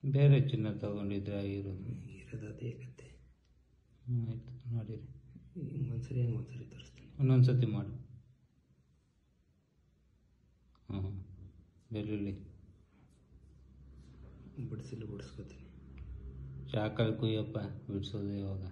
ಬೇರೆ ಚಿನ್ನ ತಗೊಂಡಿದ್ರೆ ಆಗಿರೋದು ಇರೋದು ಅದೇ ಕತೆ ಹ್ಞೂ ಆಯಿತು ನೋಡಿರಿ ಒಂದ್ಸರಿ ಹಂಗೆ ಒಂದ್ಸರಿ ತೋರಿಸ್ತೀನಿ ಇನ್ನೊಂದು ಸತಿ ಮಾಡು ಹಾಂ ಬೆಳ್ಳುಳ್ಳಿ ಬಿಡಿಸಿಲ್ಲ ಬಿಡಿಸ್ಕೊತೀನಿ ಚಾಕಲ್ಲಿ ಕುಯ್ಯಪ್ಪ ಬಿಡಿಸೋದು ಇವಾಗ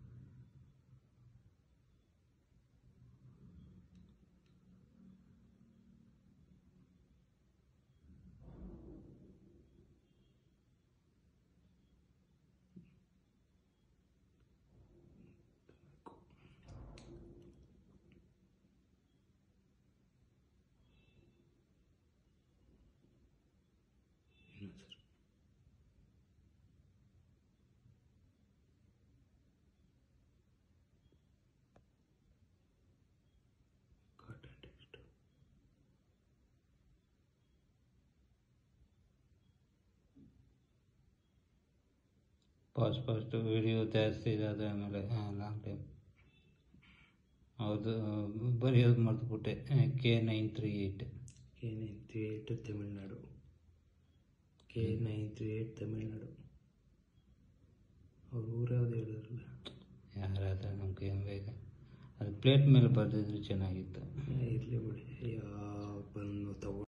ಇನ್ನೊಂದ್ಸರಿ cotton text fast fast video ಜಾಸ್ತಿ ಇದಾದ ಆಮೇಲೆ ಲಾಂಗ್ ಟೈಮ್ ಹೌದು ಬರೆಯೋದು ಮರೆತುಬಿಟ್ಟೆ K nine three eight K nine three eight Tamil Nadu K nine three eight Tamil Nadu ಅವ್ರ ಊರು ಯಾವುದು ಹೇಳಿದ್ರಲ್ಲ ಯಾರಾದ್ರೆ ನಮ್ಗೆ ಏನು ಬೇಗ ಅದು ಪ್ಲೇಟ್ ಮೇಲೆ ಬರೆದಿದ್ರೆ ಚೆನ್ನಾಗಿತ್ತು ಇರಲಿ ಬಿಡಿ ಯಾವ ಬಂದು ತಗೊಂಡು